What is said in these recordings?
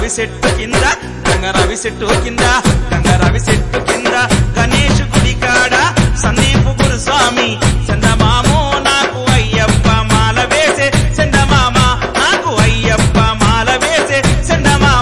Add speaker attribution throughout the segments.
Speaker 1: రవి చెట్టు కింద గంగ రవి చెట్టు కింద గంగ రవి చెట్టు కింద గణేష్ గుడి కాడ సందీప్ గురుస్వామి చందమామో నాకు అయ్యప్ప మాల వేసే చందమామ నాకు అయ్యప్ప మాల వేసే చందమామ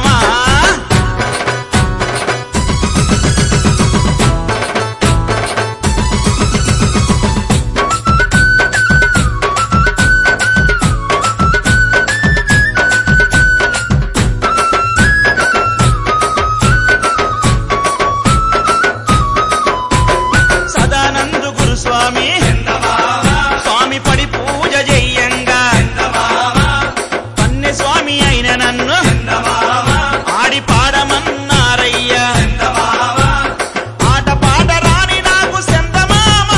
Speaker 1: సదానందు గురుస్వామి స్వామి పడి పూజ చెయ్యంగా పన్నె స్వామి అయిన నన్ను ఆడి పాడమన్నారయ్యా ఆట పాట రాని నాకు చందమామ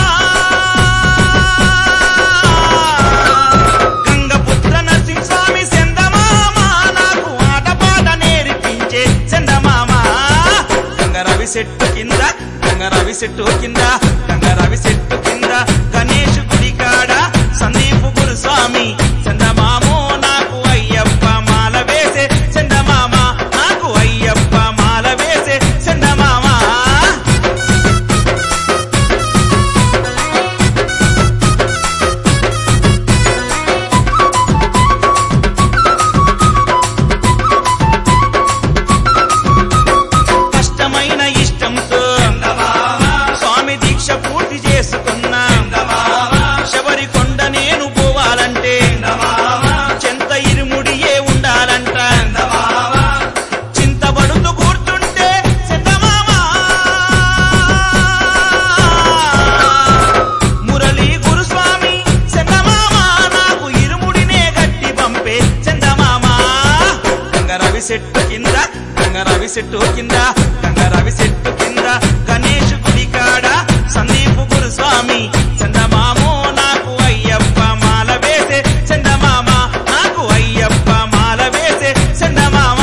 Speaker 1: గంగపుత్ర నరసింహ స్వామి చందమామ నాకు ఆట పాట నేర్పించే చందమామ గంగ రవి చెట్టు కింద గంగ రవి చెట్టు కింద గంగ రవి చెట్టు కింద గణేష్ గుడి కాడ సందీప్ గురుస్వామి చందమామో నాకు అయ్యప్ప మాల వేసే చందమామ నాకు అయ్యప్ప మాల వేసే చందమామ కష్టమైన ఇష్టంతో స్వామి దీక్ష పూర్తి చేసుకున్నా శబరి కొండ నేను పోవాలంటే చెంత ఇరుముడియే ఉండాలంట చింతబడుతూ కూర్చుంటే చందమామ మురళీ గురుస్వామి చందమామ నాకు ఇరుముడినే గట్టి పంపే చందమామ గంగ రవి చెట్టు కింద గంగ రవి చెట్టు కింద గంగ రవి చెట్టు కింద గణేష్ గుడి కాడ సందీప్ గురుస్వామి చందమామో నాకు అయ్యప్ప మాల వేసే చందమామ నాకు అయ్యప్ప మాల వేసే చందమామ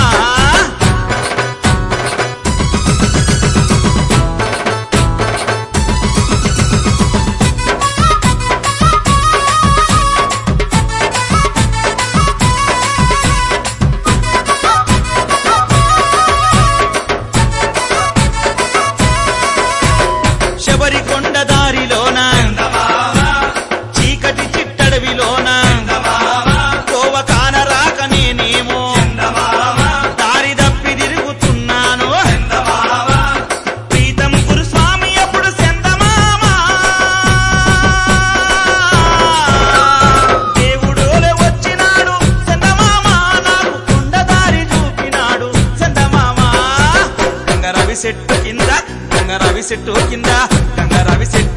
Speaker 1: శబరి కొండ దారిలోన చీకటి చిట్టడవిలోన కోవ కానరాక నేనేమో దారి తప్పి తిరుగుతున్నాను ప్రీతం గురుస్వామి అప్పుడు చందమామ దేవుడోలే వచ్చినాడు చందమామ నాకు కొండ దారి చూపినాడు చందమామ గంగ రవి చెట్టు కింద గంగ రవి చెట్టు కింద గంగ రవి చెట్టు